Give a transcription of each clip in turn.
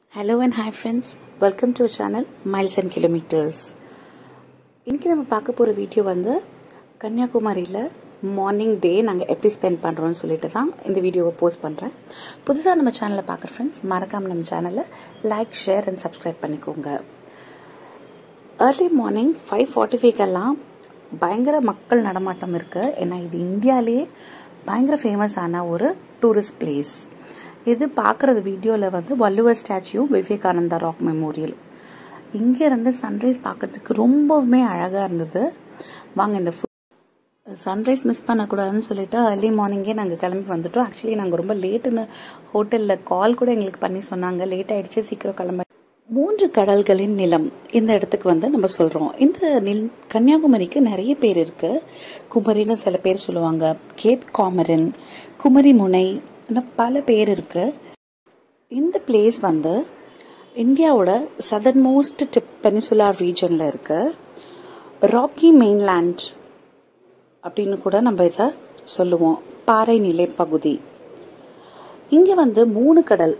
hello and hi friends welcome to channel miles and kilometres இன்றைக்கி நம்ம பார்க்க போகிற வீடியோ வந்து கன்னியாகுமரியில் மார்னிங் டே நாங்கள் எப்படி ஸ்பெண்ட் பண்ணுறோம்னு சொல்லிட்டு தான் இந்த வீடியோவை போஸ்ட் பண்ணுறேன் புதுசாக நம்ம சேனலை பார்க்குற ஃப்ரெண்ட்ஸ் மறக்காமல் நம்ம சேனலை லைக் ஷேர் அண்ட் சப்ஸ்கிரைப் பண்ணிக்கோங்க ஏர்லி மார்னிங் ஃபைவ் ஃபார்ட்டி ஃபைவ்க்கெல்லாம் பயங்கர மக்கள் நடமாட்டம் இருக்குது ஏன்னா இது இந்தியாவிலேயே பயங்கர ஃபேமஸான ஒரு டூரிஸ்ட் பிளேஸ் இது பார்க்குறது வீடியோவில் வந்து வள்ளுவர் ஸ்டாச்சுவும் விவேகானந்தா ராக் மெமோரியல் இங்கேருந்து சன்ரைஸ் பார்க்கறதுக்கு ரொம்பவுமே அழகாக இருந்தது வாங்க இந்த சன்ரைஸ் மிஸ் பண்ணக்கூடாதுன்னு சொல்லிட்டு அர்லி மார்னிங்கே நாங்கள் கிளம்பி வந்துட்டோம் ஆக்சுவலி நாங்கள் ரொம்ப லேட்டுன்னு ஹோட்டலில் கால் கூட எங்களுக்கு பண்ணி சொன்னாங்க லேட் ஆகிடுச்சு சீக்கிரம் கிளம்ப மூன்று கடல்களின் நிலம் இந்த இடத்துக்கு வந்து நம்ம சொல்கிறோம் இந்த நில் கன்னியாகுமரிக்கு நிறைய பேர் இருக்குது குமரின்னு சில பேர் சொல்லுவாங்க கேப் காமரன் குமரி முனை பல பேர் இருக்குது இந்த பிளேஸ் வந்து இந்தியாவோட சதர்ன் மோஸ்ட் டிப் பெனிசுலார் ரீஜனில் இருக்குது ராக்கி மெயின்லேண்ட் அப்படின்னு கூட நம்ம இதை சொல்லுவோம் பாறை நிலை பகுதி இங்கே வந்து மூணு கடல்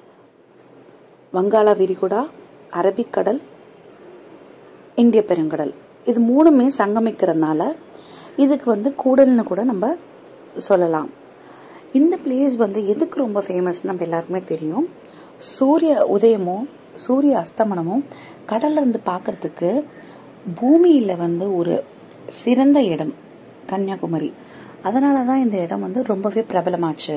வங்காள விரிகுடா அரபிக்கடல் இந்திய பெருங்கடல் இது மூணுமே சங்கமிக்கிறதுனால இதுக்கு வந்து கூடல்னு கூட நம்ம சொல்லலாம் இந்த பிளேஸ் வந்து எதுக்கு ரொம்ப ஃபேமஸ் நம்ம எல்லாருக்குமே தெரியும் சூரிய உதயமும் சூரிய அஸ்தமனமும் கடல்ல இருந்து பார்க்கறதுக்கு பூமியில் வந்து ஒரு சிறந்த இடம் கன்னியாகுமரி அதனால தான் இந்த இடம் வந்து ரொம்பவே பிரபலமாச்சு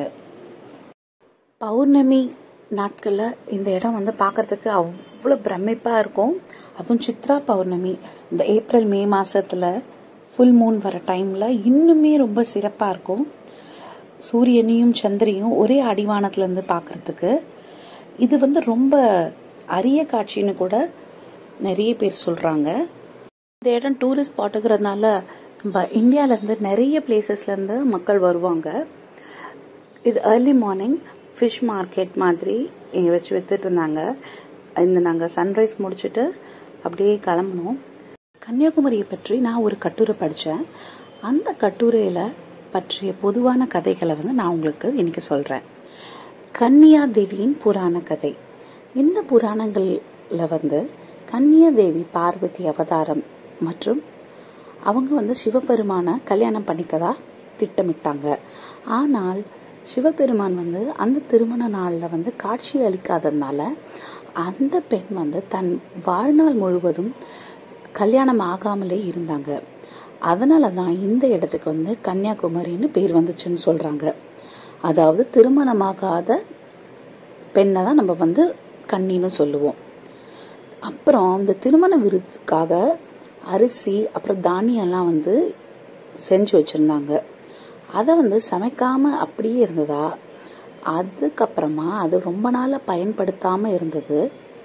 பௌர்ணமி நாட்களில் இந்த இடம் வந்து பார்க்கறதுக்கு அவ்வளோ பிரமிப்பாக இருக்கும் அதுவும் சித்ரா பௌர்ணமி இந்த ஏப்ரல் மே மாதத்தில் ஃபுல் மூன் வர டைமில் இன்னுமே ரொம்ப சிறப்பாக இருக்கும் சூரியனையும் சந்திரையும் ஒரே அடிவானத்துலேருந்து பார்க்குறதுக்கு இது வந்து ரொம்ப அரிய காட்சின்னு கூட நிறைய பேர் சொல்கிறாங்க இந்த இடம் டூரிஸ்ட் ஸ்பாட்டுங்கிறதுனால நம்ம இந்தியாவிலேருந்து நிறைய பிளேசஸ்லேருந்து மக்கள் வருவாங்க இது ஏர்லி மார்னிங் ஃபிஷ் மார்க்கெட் மாதிரி இங்கே வச்சு வித்துட்டு இருந்தாங்க இந்த நாங்கள் சன்ரைஸ் முடிச்சுட்டு அப்படியே கிளம்பணும் கன்னியாகுமரியை பற்றி நான் ஒரு கட்டுரை படித்தேன் அந்த கட்டுரையில் பற்றிய பொதுவான கதைகளை வந்து நான் உங்களுக்கு இன்னைக்கு சொல்கிறேன் கன்னியா தேவியின் புராண கதை இந்த புராணங்களில் வந்து கன்னியா தேவி பார்வதி அவதாரம் மற்றும் அவங்க வந்து சிவபெருமான கல்யாணம் பண்ணிக்கதா திட்டமிட்டாங்க ஆனால் சிவபெருமான் வந்து அந்த திருமண நாளில் வந்து காட்சி அளிக்காததுனால அந்த பெண் வந்து தன் வாழ்நாள் முழுவதும் கல்யாணம் ஆகாமலே இருந்தாங்க அதனால தான் இந்த இடத்துக்கு வந்து கன்னியாகுமரின்னு பேர் வந்துச்சுன்னு சொல்கிறாங்க அதாவது திருமணமாகாத பெண்ணை தான் நம்ம வந்து கன்னின்னு சொல்லுவோம் அப்புறம் இந்த திருமண விருதுக்காக அரிசி அப்புறம் தானியெல்லாம் வந்து செஞ்சு வச்சுருந்தாங்க அதை வந்து சமைக்காமல் அப்படியே இருந்ததா அதுக்கப்புறமா அது ரொம்ப நாளாக பயன்படுத்தாமல் இருந்தது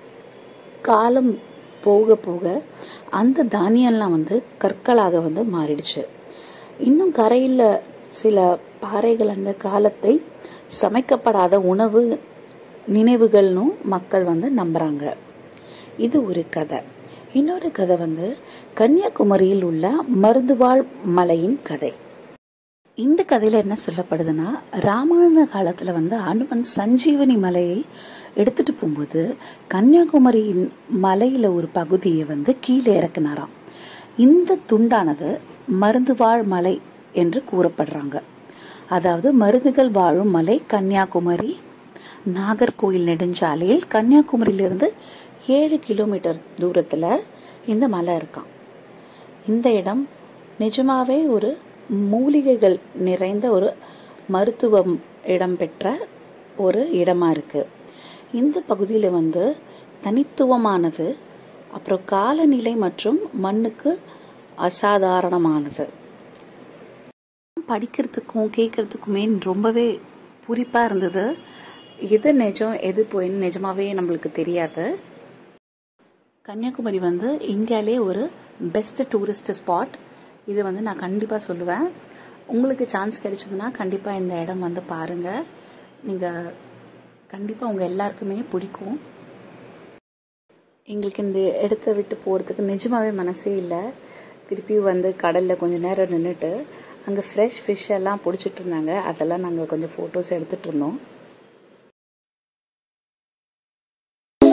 காலம் போக போக அந்த தானியம்லாம் வந்து கற்களாக வந்து மாறிடுச்சு இன்னும் கரையில் சில பாறைகள் அந்த காலத்தை சமைக்கப்படாத உணவு நினைவுகள்னும் மக்கள் வந்து நம்புறாங்க இது ஒரு கதை இன்னொரு கதை வந்து கன்னியாகுமரியில் உள்ள மருந்துவாழ் மலையின் கதை இந்த கதையில என்ன சொல்லப்படுதுன்னா ராமாயண காலத்துல வந்து அனுமன் சஞ்சீவனி மலையை எடுத்துட்டு போகும்போது கன்னியாகுமரியின் மலையில ஒரு பகுதியை வந்து கீழே இறக்குனாராம் இந்த துண்டானது மருந்து வாழ் மலை என்று கூறப்படுறாங்க அதாவது மருந்துகள் வாழும் மலை கன்னியாகுமரி நாகர்கோயில் நெடுஞ்சாலையில் கன்னியாகுமரியிலிருந்து ஏழு கிலோமீட்டர் தூரத்துல இந்த மலை இருக்கான் இந்த இடம் நிஜமாவே ஒரு மூலிகைகள் நிறைந்த ஒரு மருத்துவம் இடம்பெற்ற ஒரு இடமா இருக்கு இந்த பகுதியில் வந்து தனித்துவமானது அப்புறம் காலநிலை மற்றும் மண்ணுக்கு அசாதாரணமானது படிக்கிறதுக்கும் கேட்கறதுக்குமே ரொம்பவே பூரிப்பாக இருந்தது எது நிஜம் எது போயின்னு நிஜமாவே நம்மளுக்கு தெரியாது கன்னியாகுமரி வந்து இந்தியாவிலே ஒரு பெஸ்ட் டூரிஸ்ட் ஸ்பாட் இது வந்து நான் கண்டிப்பாக சொல்லுவேன் உங்களுக்கு சான்ஸ் கிடைச்சதுன்னா கண்டிப்பாக இந்த இடம் வந்து பாருங்கள் நீங்கள் கண்டிப்பாக உங்கள் எல்லாருக்குமே பிடிக்கும் எங்களுக்கு இந்த இடத்த விட்டு போகிறதுக்கு நிஜமாவே மனசே இல்லை திருப்பி வந்து கடலில் கொஞ்சம் நேரம் நின்றுட்டு அங்கே ஃப்ரெஷ் ஃபிஷ் எல்லாம் பிடிச்சிட்டு இருந்தாங்க அதெல்லாம் நாங்கள் கொஞ்சம் ஃபோட்டோஸ் எடுத்துகிட்டு இருந்தோம்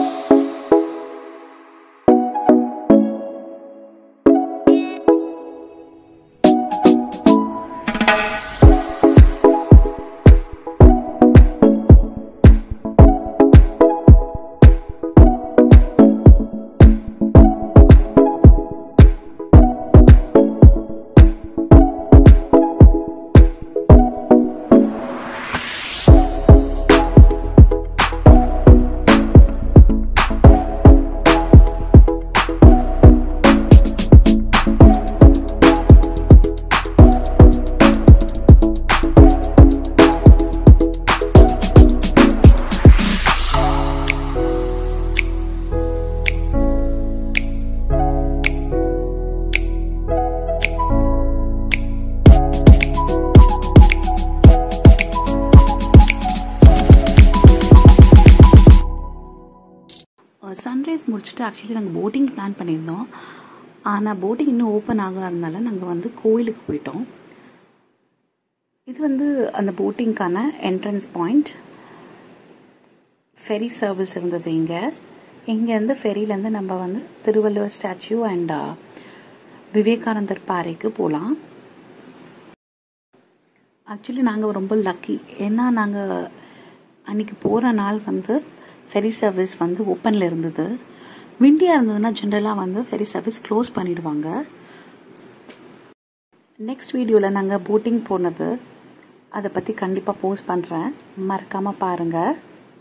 சன்ரைஸ் முடிச்சுட்டு ஆக்சுவலி நாங்கள் போட்டிங் பிளான் பண்ணியிருந்தோம் ஆனால் போட்டிங் இன்னும் ஓப்பன் ஆகாதனால நாங்கள் வந்து கோயிலுக்கு போயிட்டோம் இது வந்து அந்த போட்டிங்க்கான என்ட்ரன்ஸ் பாயிண்ட் ஃபெரி சர்வீஸ் இருந்தது இங்கே இங்கேருந்து ஃபெரியிலேருந்து நம்ம வந்து திருவள்ளுவர் ஸ்டாச்சு அண்ட் விவேகானந்தர் பாறைக்கு போகலாம் ஆக்சுவலி நாங்கள் ரொம்ப லக்கி ஏன்னா நாங்கள் அன்றைக்கி போகிற நாள் வந்து ஃபெரி சர்வீஸ் வந்து ஓப்பனில் இருந்தது விண்டியாக இருந்ததுன்னா ஜென்ரலாக வந்து ஃபெரி சர்வீஸ் க்ளோஸ் பண்ணிடுவாங்க நெக்ஸ்ட் வீடியோவில் நாங்கள் போட்டிங் போனது அதை பற்றி கண்டிப்பாக போஸ்ட் பண்ணுறேன் மறக்காமல் பாருங்கள்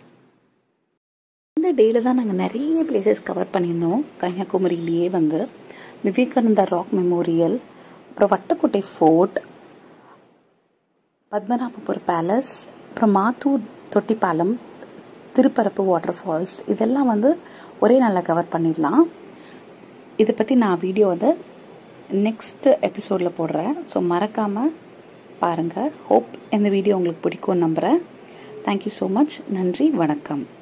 இந்த டேயில் தான் நாங்கள் நிறைய பிளேசஸ் கவர் பண்ணியிருந்தோம் கன்னியாகுமரியிலேயே வந்து விவேகானந்தா ராக் மெமோரியல் அப்புறம் வட்டக்கோட்டை ஃபோர்ட் பத்மநாபபுர பேலஸ் அப்புறம் மாத்தூர் தொட்டிப்பாலம் திருப்பரப்பு வாட்டர் ஃபால்ஸ் இதெல்லாம் வந்து ஒரே நாளில் கவர் பண்ணிடலாம் இதை பற்றி நான் வீடியோ வந்து நெக்ஸ்ட் எபிசோடில் போடுறேன் ஸோ மறக்காமல் பாருங்கள் ஹோப் இந்த வீடியோ உங்களுக்கு பிடிக்கும்னு நம்புகிறேன் தேங்க்யூ ஸோ மச் நன்றி வணக்கம்